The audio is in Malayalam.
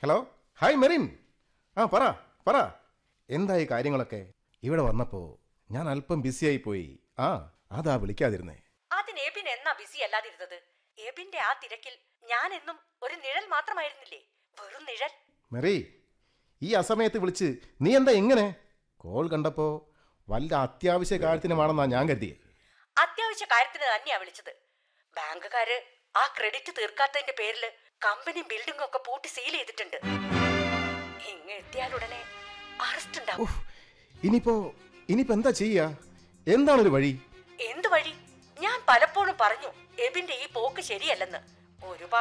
ഹലോ ഹായ് മെറിൻ ആ പറ പറ എന്തായി കാര്യങ്ങളൊക്കെ ഇവിടെ വന്നപ്പോൾ ഞാൻ അല്പം ബിസിയായി പോയി ആ അതാ വിളിക്കാതിരുന്നേ അതിന് എബിൻ എന്നാ ബിസി അല്ലാതിരുന്നത് എബിന്റെ ആ തിരക്കിൽ ഞാൻ എന്നും ഒരു നിഴൽ മാത്രമായിരുന്നില്ലേ വെറും നിഴൽ മെറി ഈ അസമയത്ത് വിളിച്ച് നീ എന്താ ഇങ്ങനെ കോൾ കണ്ടപ്പോ വല്ല അത്യാവശ്യ കാര്യത്തിനുമാണെന്നാ ഞാൻ കരുതിയേ അത്യാവശ്യ കാര്യത്തിന് തന്നെയാ വിളിച്ചത് ബാങ്കുകാര് ആ ക്രെഡിറ്റ് തീർക്കാത്തതിന്റെ പേരിൽ കമ്പനി ബിൽഡിംഗ് ഒക്കെ പൂട്ടി സീൽ ചെയ്തിട്ടുണ്ട് ഇങ്ങ് എത്തിയാലുടനെ അറസ്റ്റ് ഉണ്ടാവും ഉഫ്, ഇനിയിപ്പോ ഇനിയിപ്പോ എന്താ ചെയ്യാ എന്താണൊരു വഴി എന്ത് വഴി ഞാൻ പലപ്പോഴും പറഞ്ഞു എബിന്റെ ഈ പോക്ക് ശരിയല്ലെന്ന് ഒരുപാട്